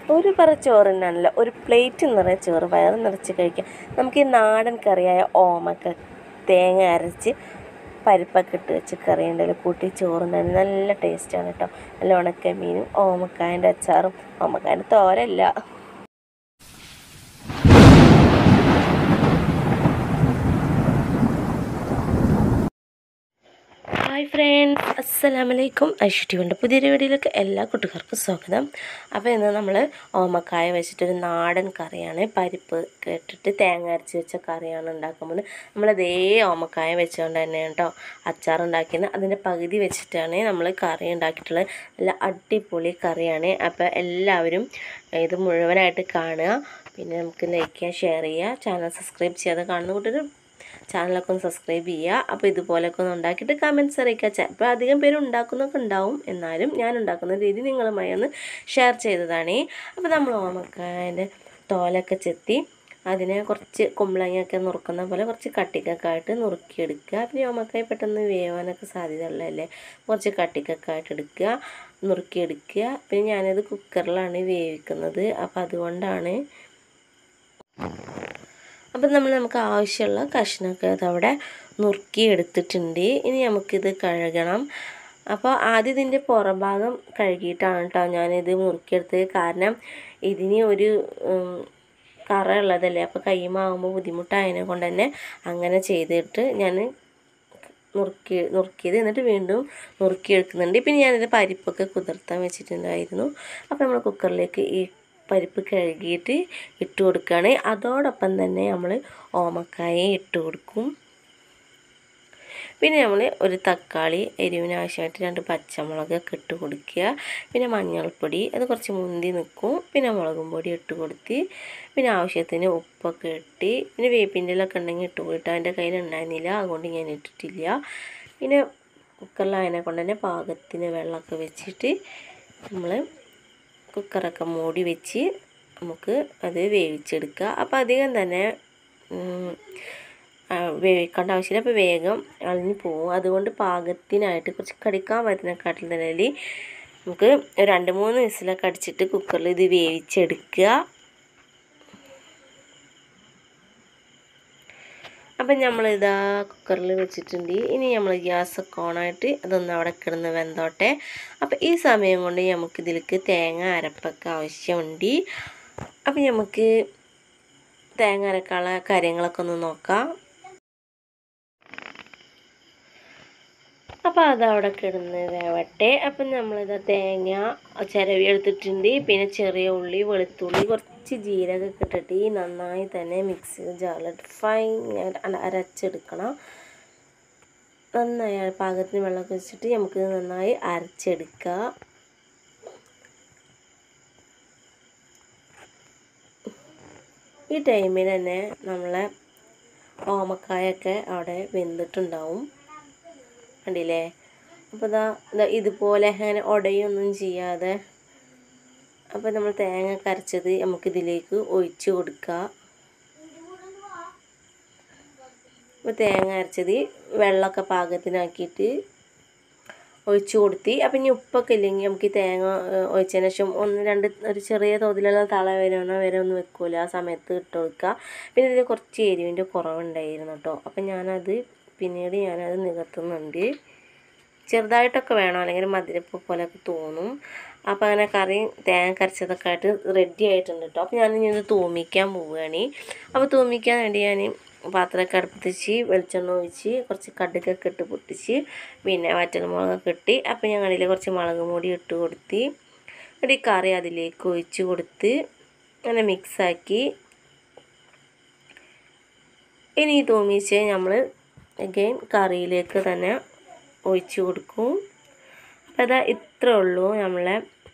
ഒരു പറ ചോറ് തന്നെയാണല്ലോ ഒരു പ്ലേറ്റ് നിറയെ ചോറ് വയറ് നിറച്ച് കഴിക്കാം നമുക്ക് ഈ നാടൻ കറിയായ ഓമക്ക തേങ്ങ അരച്ച് പരിപ്പൊക്കെ ഇട്ട് വെച്ച് കറി ഉണ്ടെങ്കിൽ കൂട്ടി ചോറുണ്ടായിരുന്നു നല്ല ടേസ്റ്റാണ് കേട്ടോ നല്ല ഉണക്ക മീനും ഓമക്കായൻ്റെ അച്ചാറും ഓമക്കായൻ്റെ തോരല്ല ഹായ് ഫ്രണ്ട്സ് അസ്സലാമലൈക്കും ഐശ്വര്യമുണ്ട് പുതിയൊരു വീഡിയോയിലേക്ക് എല്ലാ കുട്ടികൾക്കും സ്വാഗതം അപ്പോൾ ഇന്ന് നമ്മൾ ഓമക്കായ വെച്ചിട്ടൊരു നാടൻ കറിയാണ് പരിപ്പ് കേട്ടിട്ട് തേങ്ങ അരച്ച് വെച്ച കറിയാണ് ഉണ്ടാക്കുന്നത് നമ്മളതേ ഓമക്കായ വെച്ചുകൊണ്ട് തന്നെയാണ് കേട്ടോ അച്ചാറുണ്ടാക്കിയത് അതിൻ്റെ പകുതി വെച്ചിട്ടാണ് നമ്മൾ കറി ഉണ്ടാക്കിയിട്ടുള്ളത് നല്ല അടിപൊളി കറിയാണ് അപ്പോൾ എല്ലാവരും ഇത് മുഴുവനായിട്ട് കാണുക പിന്നെ നമുക്ക് ലൈക്ക് ചെയ്യുക ഷെയർ ചെയ്യുക ചാനൽ സബ്സ്ക്രൈബ് ചെയ്യാതെ കാണുന്ന കൂട്ടർ ചാനലൊക്കെ ഒന്ന് സബ്സ്ക്രൈബ് ചെയ്യുക അപ്പോൾ ഇതുപോലൊക്കെ ഒന്ന് ഉണ്ടാക്കിയിട്ട് കമൻറ്റ്സ് അറിയിക്കുക ചിലപ്പോൾ അധികം പേര് ഉണ്ടാക്കുന്നൊക്കെ ഉണ്ടാവും എന്നാലും ഞാൻ ഉണ്ടാക്കുന്ന രീതി നിങ്ങളുമായി ഒന്ന് ഷെയർ ചെയ്തതാണ് അപ്പോൾ നമ്മൾ ഓമക്കായൻ്റെ തോലൊക്കെ ചെത്തി അതിനെ കുറച്ച് കുമ്പളങ്ങയൊക്കെ നുറുക്കുന്ന പോലെ കുറച്ച് കട്ടിക്കൊക്കെ ആയിട്ട് നുറുക്കിയെടുക്കുക പിന്നെ ഓമക്കായ പെട്ടെന്ന് വേവാനൊക്കെ സാധ്യത ഉള്ളതല്ലേ കുറച്ച് കട്ടിക്കൊക്കെ ആയിട്ട് എടുക്കുക നുറുക്കിയെടുക്കുക പിന്നെ ഞാനത് കുക്കറിലാണ് വേവിക്കുന്നത് അപ്പോൾ അതുകൊണ്ടാണ് അപ്പം നമ്മൾ നമുക്ക് ആവശ്യമുള്ള കഷ്ണമൊക്കെ അതവിടെ നുറുക്കി എടുത്തിട്ടുണ്ട് ഇനി നമുക്കിത് കഴുകണം അപ്പോൾ ആദ്യം ഇതിൻ്റെ പുറഭാഗം കഴുകിയിട്ടാണ് കേട്ടോ ഞാനിത് മുറുക്കിയെടുത്തത് കാരണം ഇതിന് ഒരു കറ ഉള്ളതല്ലേ അപ്പോൾ കൈമാകുമ്പോൾ ബുദ്ധിമുട്ടായതിനെ കൊണ്ട് തന്നെ അങ്ങനെ ചെയ്തിട്ട് ഞാൻ നുറുക്കി നുറുക്കിയത് എന്നിട്ട് വീണ്ടും നുറുക്കിയെടുക്കുന്നുണ്ട് പിന്നെ ഞാനിത് പരിപ്പൊക്കെ കുതിർത്താൻ വെച്ചിട്ടുണ്ടായിരുന്നു അപ്പോൾ നമ്മൾ കുക്കറിലേക്ക് ഈ പരിപ്പ് കഴുകിയിട്ട് ഇട്ട് കൊടുക്കുകയാണ് അതോടൊപ്പം തന്നെ നമ്മൾ ഓമക്കായ ഇട്ട് കൊടുക്കും പിന്നെ നമ്മൾ ഒരു തക്കാളി എരിവിന് ആവശ്യമായിട്ട് രണ്ട് പച്ചമുളകൊക്കെ ഇട്ട് കൊടുക്കുക പിന്നെ മഞ്ഞൾപ്പൊടി അത് കുറച്ച് മുന്തി നിൽക്കും പിന്നെ മുളകും പൊടി ഇട്ട് കൊടുത്ത് പിന്നെ ആവശ്യത്തിന് ഉപ്പൊക്കെ ഇട്ട് പിന്നെ വേപ്പിൻ്റെ ഇലൊക്കെ ഉണ്ടെങ്കിൽ ഇട്ട് കൊടുത്ത് എൻ്റെ കയ്യിൽ ഉണ്ടായിരുന്നില്ല അതുകൊണ്ട് ഞാൻ ഇട്ടിട്ടില്ല പിന്നെ കുക്കറിലായതിനെ കൊണ്ട് തന്നെ പാകത്തിന് വെള്ളമൊക്കെ വെച്ചിട്ട് നമ്മൾ കുക്കറൊക്കെ മൂടി വെച്ച് നമുക്ക് അത് വേവിച്ചെടുക്കുക അപ്പോൾ അധികം തന്നെ വേവിക്കേണ്ട ആവശ്യമില്ല അപ്പോൾ വേഗം അളിഞ്ഞ് പോകും അതുകൊണ്ട് പാകത്തിനായിട്ട് കുറച്ച് കടിക്കാൻ പറ്റുന്നതിനെക്കാട്ടിൽ തന്നെ നമുക്ക് രണ്ട് മൂന്ന് വിസിലൊക്കെ അടിച്ചിട്ട് കുക്കറിൽ ഇത് വേവിച്ചെടുക്കുക അപ്പം നമ്മളിതാ കുക്കറിൽ വെച്ചിട്ടുണ്ട് ഇനി നമ്മൾ ഗ്യാസൊക്കെ ഓണായിട്ട് അതൊന്ന് അവിടെ കിടന്ന് വെന്തോട്ടെ അപ്പം ഈ സമയം കൊണ്ട് നമുക്ക് ഇതിലേക്ക് തേങ്ങ അരപ്പൊക്കെ ആവശ്യമുണ്ട് അപ്പം നമുക്ക് തേങ്ങ അരക്കാനുള്ള കാര്യങ്ങളൊക്കെ ഒന്ന് നോക്കാം അപ്പോൾ അതവിടെ കിടന്ന് വേവട്ടെ അപ്പം നമ്മളിത് തേങ്ങ ചിരവി എടുത്തിട്ടുണ്ട് പിന്നെ ചെറിയ ഉള്ളി വെളുത്തുള്ളി കുറച്ച് ജീരകമൊക്കെ ഇട്ടിട്ട് ഈ നന്നായി തന്നെ മിക്സി ജാറിലിട്ട് ഫൈൻ അരച്ചെടുക്കണം നന്നായി പാകത്തിന് വെള്ളമൊക്കെ വെച്ചിട്ട് നമുക്ക് നന്നായി അരച്ചെടുക്കുക ഈ ടൈമിൽ തന്നെ നമ്മളെ ഓമക്കായൊക്കെ അവിടെ വെന്തിട്ടുണ്ടാവും കണ്ടില്ലേ അപ്പോൾ ഇതാ ഇതാ ഇതുപോലെ അങ്ങനെ ഉടയൊന്നും ചെയ്യാതെ അപ്പോൾ നമ്മൾ തേങ്ങ കരച്ചത് നമുക്കിതിലേക്ക് ഒഴിച്ച് കൊടുക്കുക അപ്പോൾ തേങ്ങ അരച്ചത് വെള്ളമൊക്കെ പാകത്തിനാക്കിയിട്ട് ഒഴിച്ച് കൊടുത്തി അപ്പം ഇനി ഉപ്പൊക്കെ ഇല്ലെങ്കിൽ നമുക്ക് ഈ തേങ്ങ ഒഴിച്ചതിന് ശേഷം ഒന്ന് രണ്ട് ഒരു ചെറിയ തോതിലുള്ള തള വരണ വരെ ഒന്ന് വെക്കൂല ആ സമയത്ത് ഇട്ട് കൊടുക്കുക പിന്നെ ഇതിൽ കുറച്ച് എരിവിൻ്റെ കുറവുണ്ടായിരുന്നു കേട്ടോ അപ്പം ഞാനത് പിന്നീട് ഞാനത് നികത്തുന്നുണ്ട് ചെറുതായിട്ടൊക്കെ വേണം അല്ലെങ്കിൽ മധുരപ്പ് പോലെയൊക്കെ തോന്നും അപ്പോൾ അങ്ങനെ കറി തേങ്ങ കരച്ചതൊക്കെ ആയിട്ട് റെഡി ആയിട്ടുണ്ട് കേട്ടോ അപ്പോൾ ഞാൻ ഇനി ഇത് തൂമിക്കാൻ പോവുകയാണ് അപ്പോൾ തൂമിക്കാൻ വേണ്ടി ഞാൻ പാത്രമൊക്കെ അടുപ്പത്തിച്ച് വെളിച്ചെണ്ണ ഒഴിച്ച് കുറച്ച് കടുകൊക്കെ ഇട്ട് പൊട്ടിച്ച് പിന്നെ വറ്റൽമുളകൊക്കെ ഇട്ട് അപ്പോൾ ഞങ്ങളിൽ കുറച്ച് മുളക് പൊടി ഇട്ട് കൊടുത്ത് എന്നിട്ട് ഈ കറി അതിലേക്ക് ഒഴിച്ച് കൊടുത്ത് അങ്ങനെ മിക്സാക്കി ഇനി ഈ തൂമിച്ച് നമ്മൾ അഗെയിൻ കറിയിലേക്ക് തന്നെ ഒഴിച്ച് കൊടുക്കും അപ്പോൾ അതാ ഇത്രേ ഉള്ളൂ നമ്മളെ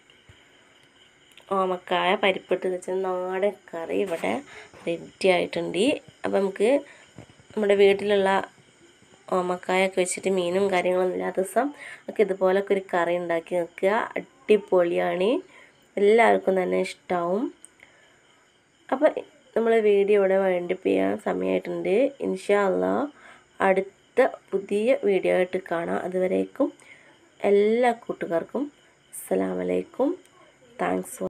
ഓമക്കായ പരിപ്പിട്ട് വെച്ച നാടൻ കറി ഇവിടെ റെഡി ആയിട്ടുണ്ട് അപ്പോൾ നമുക്ക് നമ്മുടെ വീട്ടിലുള്ള ഓമക്കായൊക്കെ വെച്ചിട്ട് മീനും കാര്യങ്ങളൊന്നും ഇല്ലാത്ത ദിവസം ഒക്കെ ഇതുപോലൊക്കെ ഒരു കറി ഉണ്ടാക്കി വെക്കുക അടിപൊളിയാണ് എല്ലാവർക്കും തന്നെ ഇഷ്ടമാവും അപ്പോൾ നമ്മൾ വീഡിയോ ഇവിടെ വൈൻഡപ്പ് ചെയ്യാൻ സമയമായിട്ടുണ്ട് ഇൻഷാ അല്ലാ അടുത്ത പുതിയ വീഡിയോ ആയിട്ട് കാണാം അതുവരേക്കും എല്ലാ കൂട്ടുകാർക്കും അസ്സലാമലൈക്കും താങ്ക്സ്